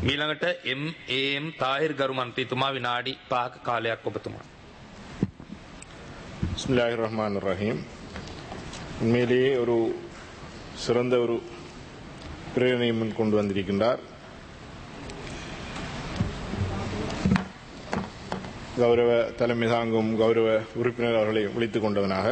මීළඟට එම් තාහිර් ගරු මන්ත්‍රීතුමා විනාඩි 5ක කාලයක් ඔබතුමා. பிஸ்மில்லாஹிர் ரஹ்மான் ரஹீம் உண்மையிலேயே ஒரு சிறந்த ஒரு பிரேரணை முன் கொண்டு வந்திருக்கின்றார் கௌரவ தலைமை தாங்கும் கௌரவ உறுப்பினர் அவர்களை விழித்துக் கொண்டவனாக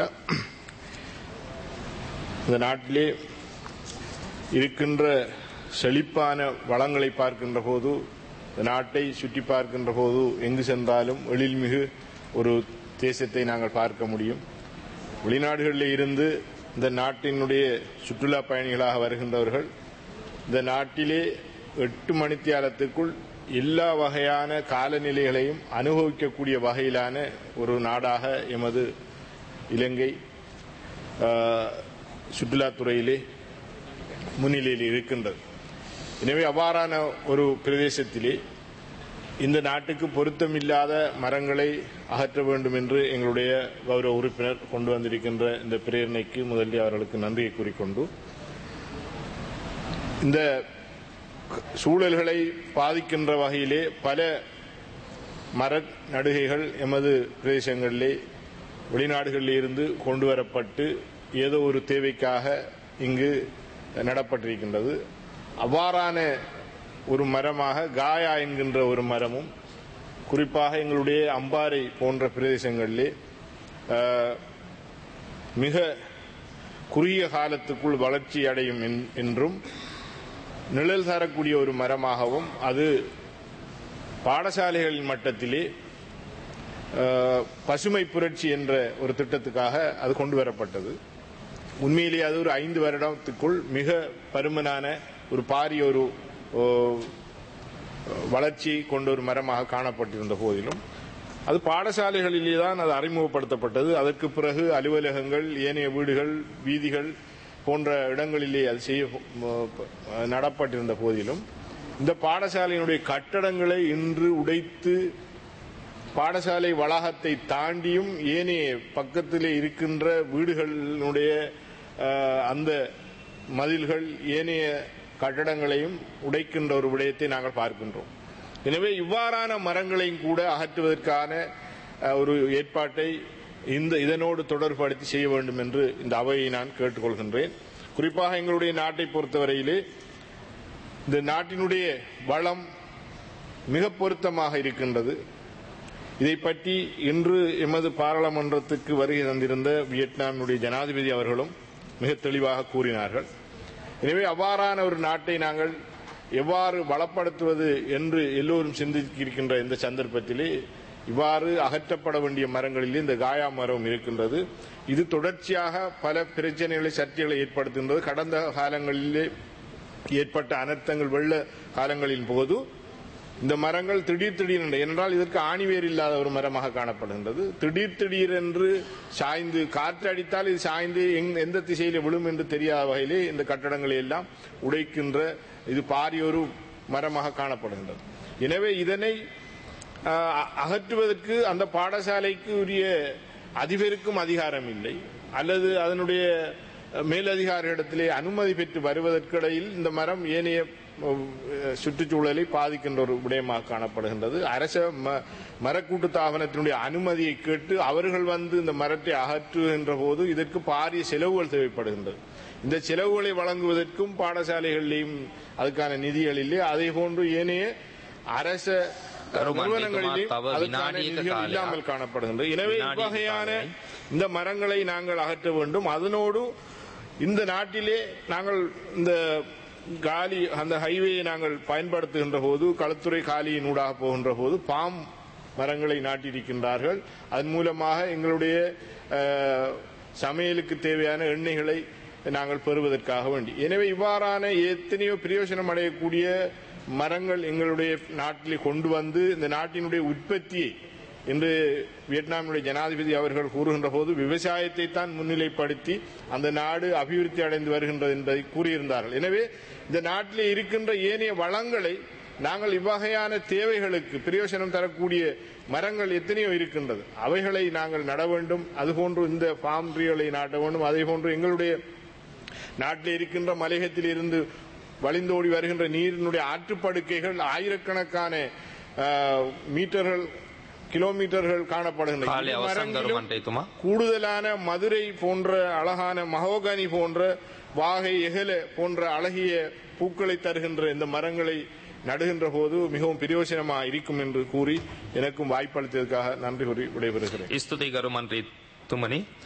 இந்த நாட்டிலே இருக்கின்ற செழிப்பான வளங்களை பார்க்கின்ற போது இந்த நாட்டை சுற்றி பார்க்கின்ற போது எங்கு சென்றாலும் எழில்மிகு ஒரு தேசத்தை நாங்கள் பார்க்க முடியும் வெளிநாடுகளில் இருந்து இந்த நாட்டினுடைய சுற்றுலா பயணிகளாக வருகின்றவர்கள் இந்த நாட்டிலே எட்டு மணித்தியாலத்துக்குள் எல்லா வகையான காலநிலைகளையும் அனுபவிக்கக்கூடிய வகையிலான ஒரு நாடாக எமது இலங்கை ஆஹ், சுற்றுலாத்துறையிலே முன்னிலையில் இருக்கின்றது எனவே அவ்வாறான ஒரு பிரதேசத்திலே இந்த நாட்டுக்கு பொருத்தமில்லாத மரங்களை அகற்ற வேண்டும் என்று எங்களுடைய கௌரவ உறுப்பினர் கொண்டு வந்திருக்கின்ற இந்த பிரேரணைக்கு முதலில் அவர்களுக்கு நன்றியை கூறிக்கொண்டு இந்த சூழல்களை பாதிக்கின்ற வகையிலே பல மர நடுகைகள் எமது பிரதேசங்களிலே வெளிநாடுகளில் இருந்து கொண்டு வரப்பட்டு ஏதோ ஒரு தேவைக்காக இங்கு நடப்பட்டிருக்கின்றது அவ்வாறான ஒரு மரமாக காயா என்கின்ற ஒரு மரமும் குறிப்பாக எங்களுடைய அம்பாறை போன்ற பிரதேசங்களிலே அஹ், மிக குறுகிய காலத்துக்குள் வளர்ச்சி அடையும் என்- என்றும் நிழல் தரக்கூடிய ஒரு மரமாகவும் அது பாடசாலைகளின் மட்டத்திலே அஹ், பசுமை புரட்சி என்ற ஒரு திட்டத்துக்காக அது கொண்டு வரப்பட்டது உண்மையிலேயே அது ஒரு ஐந்து வருடத்துக்குள் மிக பருமனான ஒரு பாரிய ஒரு ஓ, வளர்ச்சி கொண்ட ஒரு மரமாக காணப்பட்டிருந்த போதிலும் அது பாடசாலைகளிலே தான் அது அறிமுகப்படுத்தப்பட்டது அதற்கு பிறகு அலுவலகங்கள் ஏனைய வீடுகள் வீதிகள் போன்ற இடங்களிலே அது செய்ய அஹ், நடப்பட்டிருந்த போதிலும் இந்த பாடசாலையினுடைய கட்டடங்களை இன்று உடைத்து பாடசாலை வளாகத்தை தாண்டியும் ஏனைய பக்கத்திலே இருக்கின்ற வீடுகளினுடைய அஹ், அந்த மதில்கள் ஏனைய கட்டடங்களையும் உடைக்கின்ற ஒரு விடயத்தை நாங்கள் பார்க்கின்றோம் எனவே இவ்வாறான மரங்களையும் கூட அகற்றுவதற்கான அஹ், ஒரு ஏற்பாட்டை இந்த இதனோடு தொடர்படுத்தி செய்ய வேண்டும் என்று இந்த அவையை நான் கேட்டுக்கொள்கின்றேன் குறிப்பாக எங்களுடைய நாட்டை பொறுத்தவரையிலே இந்த நாட்டினுடைய வளம் மிக பொருத்தமாக இருக்கின்றது இதை பற்றி இன்று எமது பாராளுமன்றத்துக்கு வருகை தந்திருந்த வியட்நாமினுடைய ஜனாதிபதி அவர்களும் மிக தெளிவாக கூறினார்கள் எனவே அவ்வாறான ஒரு நாட்டை நாங்கள் எவ்வாறு வளப்படுத்துவது என்று எல்லோரும் சிந்திக்கின்ற இந்த சந்தர்ப்பத்திலே இவ்வாறு அகற்றப்பட வேண்டிய மரங்களிலே இந்த காயா மரம் இருக்கின்றது இது தொடர்ச்சியாக பல பிரச்சனைகளை சர்ச்சைகளை ஏற்படுத்துகின்றது கடந்த காலங்களிலே ஏற்பட்ட அனர்த்தங்கள் வெள்ள காலங்களின் போது இந்த மரங்கள் திடீர் திடீரென்று என்றால் இதற்கு ஆணிவேர் இல்லாத ஒரு மரமாக காணப்படுகின்றது திடீர் திடீரென்று சாய்ந்து காற்று அடித்தால் இது சாய்ந்து எங்- எந்த திசையில விழும் என்று தெரியாத வகையிலே இந்த கட்டடங்களை எல்லாம் உடைக்கின்ற இது பாரிய ஒரு மரமாக காணப்படுகின்றது எனவே இதனை ஆஹ், அ- அகற்றுவதற்கு அந்த பாடசாலைக்கு உரிய அதிபருக்கும் அதிகாரம் இல்லை அல்லது அதனுடைய மேலதிகாரியிடத்திலே அனுமதி பெற்று வருவதற்கிடையில் இந்த மரம் ஏனைய அஹ், சுற்றுச்சூழலை பாதிக்கின்ற ஒரு விடயமாக காணப்படுகின்றது அரச ம- மரக்கூட்டு தாபனத்தினுடைய அனுமதியை கேட்டு அவர்கள் வந்து இந்த மரத்தை அகற்றுகின்ற போது இதற்கு பாரிய செலவுகள் தேவைப்படுகின்றது இந்த செலவுகளை வழங்குவதற்கும் பாடசாலைகளிலேயும் அதுக்கான நிதிகள் இல்லை அதே போன்று ஏனைய அரச கருமான் நிறுவனங்களிலே வைக்குமா? தவ அதுக்கான வினாடியක நிதிகள் කාලයක්. இல்லாமல் காணப்படுகின்றது எனவே வினாடியක இவ்வகையான කාලයයි. இந்த மரங்களை நாங்கள் அகற்ற வேண்டும் அதனோடு இந்த நாட்டிலே நாங்கள் இந்த காலி அந்த ஹைவேயை நாங்கள் பயன்படுத்துகின்ற போது களத்துறை காலியின் ஊடாக போகின்ற போது பாம் மரங்களை நாட்டியிருக்கின்றார்கள் அதன் மூலமாக எங்களுடைய அஹ், சமையலுக்கு தேவையான எண்ணெய்களை நாங்கள் பெறுவதற்காக வேண்டி எனவே இவ்வாறான எத்தனையோ பிரயோஜனம் அடையக்கூடிய மரங்கள் எங்களுடைய நாட்டிலே கொண்டு வந்து இந்த நாட்டினுடைய உற்பத்தியை இன்று வியட்நாமினுடைய ஜனாதிபதி அவர்கள் கூறுகின்ற போது விவசாயத்தை தான் முன்னிலைப்படுத்தி அந்த நாடு அபிவிருத்தி அடைந்து வருகின்றது என்பதை கூறியிருந்தார்கள் எனவே இந்த நாட்டிலே இருக்கின்ற ஏனைய வளங்களை நாங்கள் இவ்வகையான தேவைகளுக்கு பிரயோஜனம் தரக்கூடிய மரங்கள் எத்தனையோ இருக்கின்றது அவைகளை நாங்கள் நட வேண்டும் அதுபோன்று இந்த ஃபார்ம் ட்ரீகளை நாட்ட வேண்டும் அதே போன்று எங்களுடைய நாட்டில் இருக்கின்ற மலையகத்தில் இருந்து வழிந்தோடி வருகின்ற நீரினுடைய ஆற்றுப்படுக்கைகள் ஆயிரக்கணக்கான அஹ், மீட்டர்கள் கிலோமீட்டர்கள் காணப்படுகின்றன කාලය இந்த අවසන් ගරු மரங்களிலும் මන්ත්‍රීතුමා. கூடுதலான மதுரை போன்ற அழகான மகோகனி போன்ற வாகை எகல போன்ற அழகிய பூக்களை தருகின்ற இந்த மரங்களை நடுகின்ற போது மிகவும் பிரயோஜனமா இருக்கும் என்று கூறி எனக்கும் வாய்ப்பளித்ததற்காக நன்றி கூறி விடைபெறுகிறேன் ස්තුතියි ගරු මන්ත්‍රීතුමනි